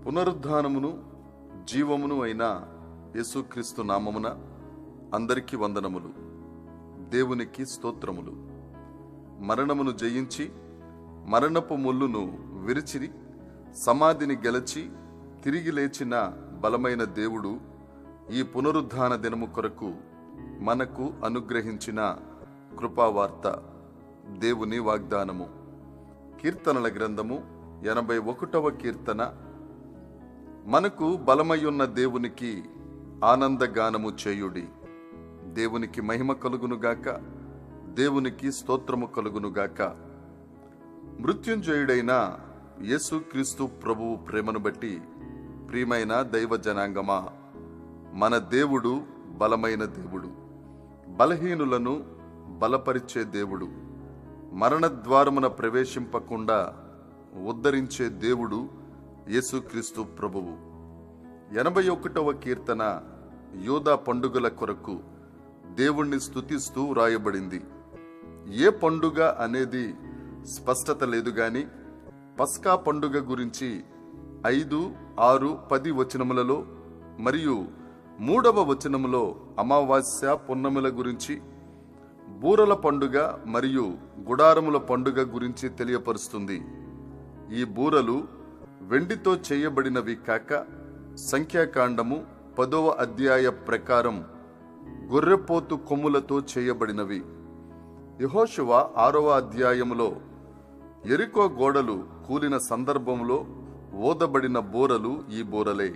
పునరుద్ధానమును జీవమును అయిన యేసుక్రీస్తు నామమున అందరికీ వందనములు దేవునికి స్తోత్రములు మరణమును జయించి మరణపు ముల్లును విరిచిరి సమాధిని గెలచి తిరిగి లేచిన బలమైన దేవుడు ఈ పునరుద్ధాన దినము కొరకు మనకు అనుగ్రహించిన కృపావార్త దేవుని వాగ్దానము కీర్తనల గ్రంథము ఎనభై ఒకటవ కీర్తన మనకు బలమయ్యున్న దేవునికి ఆనందగానము చేయుడి దేవునికి మహిమ కలుగునుగాక దేవునికి స్తోత్రము కలుగునుగాక మృత్యుంజయుడైన యేసుక్రీస్తు ప్రభువు ప్రేమను బట్టి ప్రియమైన దైవ జనాంగమా మన దేవుడు బలమైన దేవుడు బలహీనులను బలపరిచే దేవుడు మరణద్వారమున ప్రవేశింపకుండా ఉద్ధరించే దేవుడు యేసుక్రీస్తు ప్రభువు ఎనభై ఒకటవ కీర్తన యోధా పండుగల కొరకు దేవుణ్ణి స్తుతిస్తూ వ్రాయబడింది ఏ పండుగ అనేది స్పష్టత లేదు గాని పస్కా పండుగ గురించి ఐదు ఆరు పది వచనములలో మరియు మూడవ వచనములో అమావాస్య పున్నముల గురించి బూరల పండుగ మరియు గుడారముల పండుగ గురించి తెలియపరుస్తుంది ఈ బూరలు వెండితో చేయబడినవి కాక సంఖ్యాకాండము పదవ అధ్యాయ ప్రకారం గొర్రెపోతు కొమ్ములతో చేయబడినవి యహోశువ ఆరవ అధ్యాయములో ఎరికో గోడలు కూలిన సందర్భంలో ఓదబడిన బోరలు ఈ బోరలే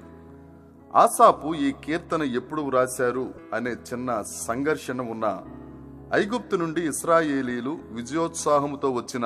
ఆసాపు ఈ కీర్తన ఎప్పుడు వ్రాశారు అనే చిన్న సంఘర్షణ ఉన్న ఐగుప్తు నుండి ఇస్రాయేలీలు విజయోత్సాహముతో వచ్చిన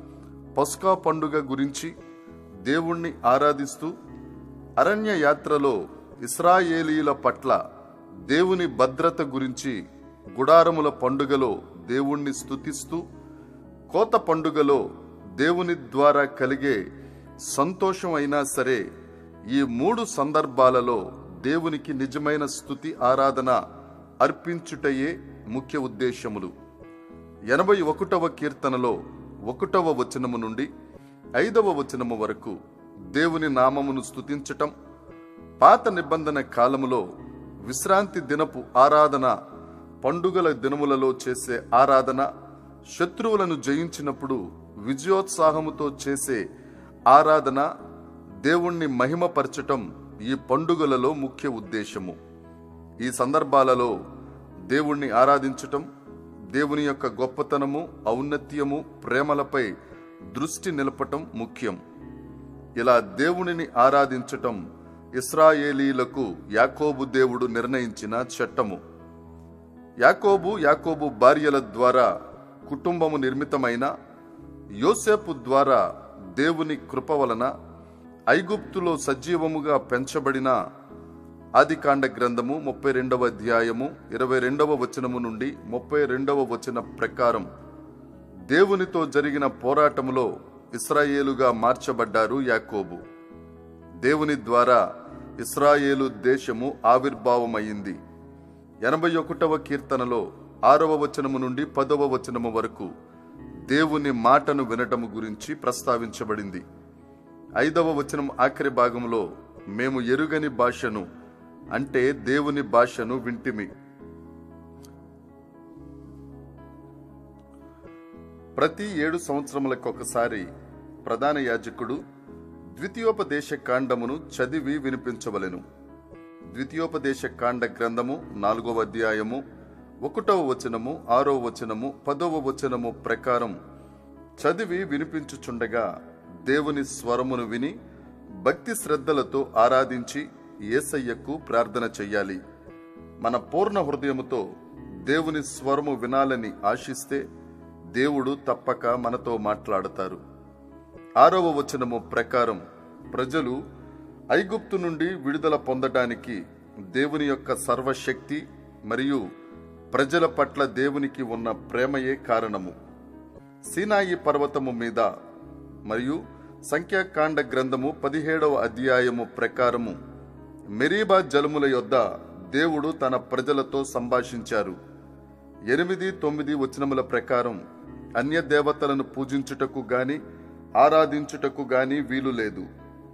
పస్కా పండుగ గురించి దేవుణ్ణి ఆరాధిస్తూ అరణ్య యాత్రలో ఇస్రాయేలీల పట్ల దేవుని భద్రత గురించి గుడారముల పండుగలో దేవుణ్ణి స్తుతిస్తూ కోత పండుగలో దేవుని ద్వారా కలిగే సంతోషం అయినా సరే ఈ మూడు సందర్భాలలో దేవునికి నిజమైన స్థుతి ఆరాధన అర్పించుటయే ముఖ్య ఉద్దేశములు ఎనభై ఒకటవ కీర్తనలో ఒకటవ వచనము నుండి ఐదవ వచనము వరకు దేవుని నామమును స్తుతించటం పాత నిబంధన కాలములో విశ్రాంతి దినపు ఆరాధన పండుగల దినములలో చేసే ఆరాధన శత్రువులను జయించినప్పుడు విజయోత్సాహముతో చేసే ఆరాధన దేవుణ్ణి మహిమపరచటం ఈ పండుగలలో ముఖ్య ఉద్దేశము ఈ సందర్భాలలో దేవుణ్ణి ఆరాధించటం దేవుని యొక్క గొప్పతనము ఔన్నత్యము ప్రేమలపై దృష్టి నిలపటం ముఖ్యం ఇలా దేవునిని ఆరాధించటం ఇస్రాయేలీలకు యాకోబు దేవుడు నిర్ణయించిన చట్టము యాకోబు యాకోబు భార్యల ద్వారా కుటుంబము నిర్మితమైన యోసేపు ద్వారా దేవుని కృప వలన ఐగుప్తులో సజీవముగా పెంచబడిన ఆదికాండ గ్రంథము ముప్పై రెండవ అధ్యాయము ఇరవై రెండవ వచనము నుండి ముప్పై రెండవ వచన ప్రకారం దేవునితో జరిగిన పోరాటములో ఇస్రాయేలుగా మార్చబడ్డారు యాకోబు దేవుని ద్వారా ఇస్రాయేలు దేశము ఆవిర్భావమైంది ఎనభై ఒకటవ కీర్తనలో ఆరవ వచనము నుండి పదవ వచనము వరకు దేవుని మాటను వినటము గురించి ప్రస్తావించబడింది ఐదవ వచనం ఆఖరి భాగంలో మేము ఎరుగని భాషను అంటే దేవుని భాషను వింటిమి ప్రతి ఏడు సంవత్సరములకు ఒకసారి ప్రధాన యాజకుడు ద్వితీయోపదేశ కాండమును చదివి వినిపించవలెను ద్వితీయోపదేశ కాండ గ్రంథము నాలుగవ అధ్యాయము ఒకటవ వచనము ఆరవ వచనము పదవ వచనము ప్రకారం చదివి వినిపించుచుండగా దేవుని స్వరమును విని భక్తి శ్రద్ధలతో ఆరాధించి ఏసయ్యకు ప్రార్థన చెయ్యాలి మన పూర్ణ హృదయముతో దేవుని స్వరము వినాలని ఆశిస్తే దేవుడు తప్పక మనతో మాట్లాడతారు ఆరవ వచనము ప్రకారం ప్రజలు ఐగుప్తు నుండి విడుదల పొందడానికి దేవుని యొక్క సర్వశక్తి మరియు ప్రజల పట్ల దేవునికి ఉన్న ప్రేమయే కారణము సీనాయి పర్వతము మీద మరియు సంఖ్యాకాండ గ్రంథము పదిహేడవ అధ్యాయము ప్రకారము మెరీబా జలముల యొద్ద దేవుడు తన ప్రజలతో సంభాషించారు ఎనిమిది తొమ్మిది వచనముల ప్రకారం అన్య దేవతలను పూజించుటకు గాని ఆరాధించుటకు గాని వీలు లేదు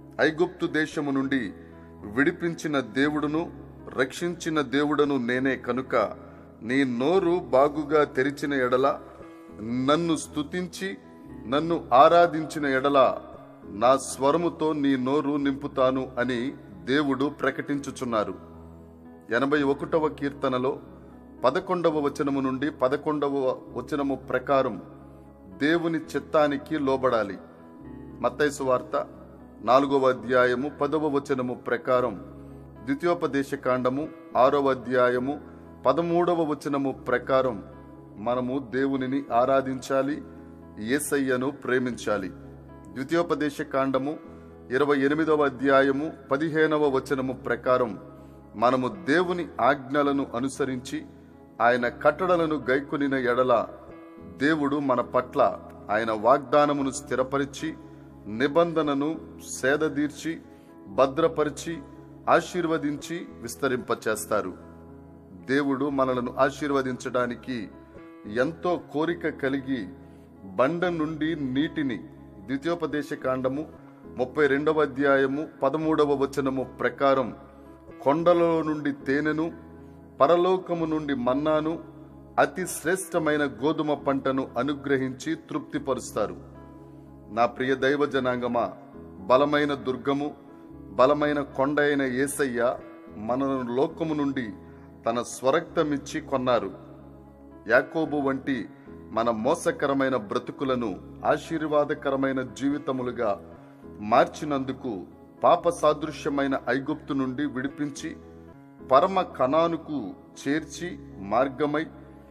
ఐగుప్తు దేశము నుండి విడిపించిన దేవుడును రక్షించిన దేవుడను నేనే కనుక నీ నోరు బాగుగా తెరిచిన ఎడల నన్ను స్తుతించి నన్ను ఆరాధించిన ఎడల నా స్వరముతో నీ నోరు నింపుతాను అని దేవుడు ప్రకటించుచున్నారు ఎనభై ఒకటవ కీర్తనలో పదకొండవ వచనము నుండి పదకొండవ వచనము ప్రకారం దేవుని చిత్తానికి లోబడాలి మత్తైసు వార్త నాలుగవ అధ్యాయము పదవ వచనము ప్రకారం ద్వితీయోపదేశ కాండము ఆరవ అధ్యాయము పదమూడవ వచనము ప్రకారం మనము దేవునిని ఆరాధించాలి యేసయ్యను ప్రేమించాలి ద్వితీయోపదేశ కాండము ఇరవై ఎనిమిదవ అధ్యాయము పదిహేనవ వచనము ప్రకారం మనము దేవుని ఆజ్ఞలను అనుసరించి ఆయన కట్టడలను గైకొనిన ఎడల దేవుడు మన పట్ల ఆయన వాగ్దానమును స్థిరపరిచి నిబంధనను సేదదీర్చి భద్రపరిచి ఆశీర్వదించి విస్తరింపచేస్తారు దేవుడు మనలను ఆశీర్వదించడానికి ఎంతో కోరిక కలిగి బండ నుండి నీటిని ద్వితీయోపదేశ కాండము ముప్పై రెండవ అధ్యాయము పదమూడవ వచనము ప్రకారం కొండలలో నుండి తేనెను పరలోకము నుండి మన్నాను అతి శ్రేష్టమైన గోధుమ పంటను అనుగ్రహించి తృప్తిపరుస్తారు నా ప్రియ దైవ జనాంగమా బలమైన దుర్గము బలమైన కొండ అయిన ఏసయ్య మనను లోకము నుండి తన స్వరక్తమిచ్చి కొన్నారు యాకోబు వంటి మన మోసకరమైన బ్రతుకులను ఆశీర్వాదకరమైన జీవితములుగా మార్చినందుకు పాప సాదృశ్యమైన ఐగుప్తు నుండి విడిపించి పరమ కణానుకు చేర్చి మార్గమై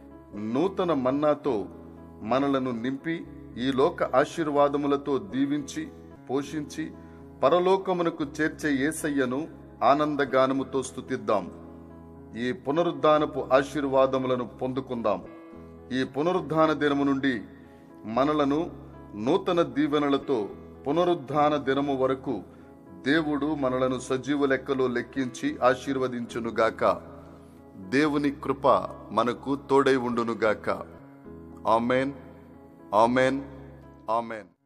నూతన మన్నాతో మనలను నింపి ఈ లోక ఆశీర్వాదములతో దీవించి పోషించి పరలోకమునకు చేర్చే ఏసయ్యను ఆనందగానముతో స్తుతిద్దాం ఈ పునరుద్ధానపు ఆశీర్వాదములను పొందుకుందాం ఈ పునరుద్ధాన దినము నుండి మనలను నూతన దీవెనలతో పునరుద్ధాన దినము వరకు దేవుడు మనలను సజీవ లెక్కలో లెక్కించి ఆశీర్వదించునుగాక దేవుని కృప మనకు తోడై ఉండునుగాక ఆమెన్ ఆమెన్ ఆమెన్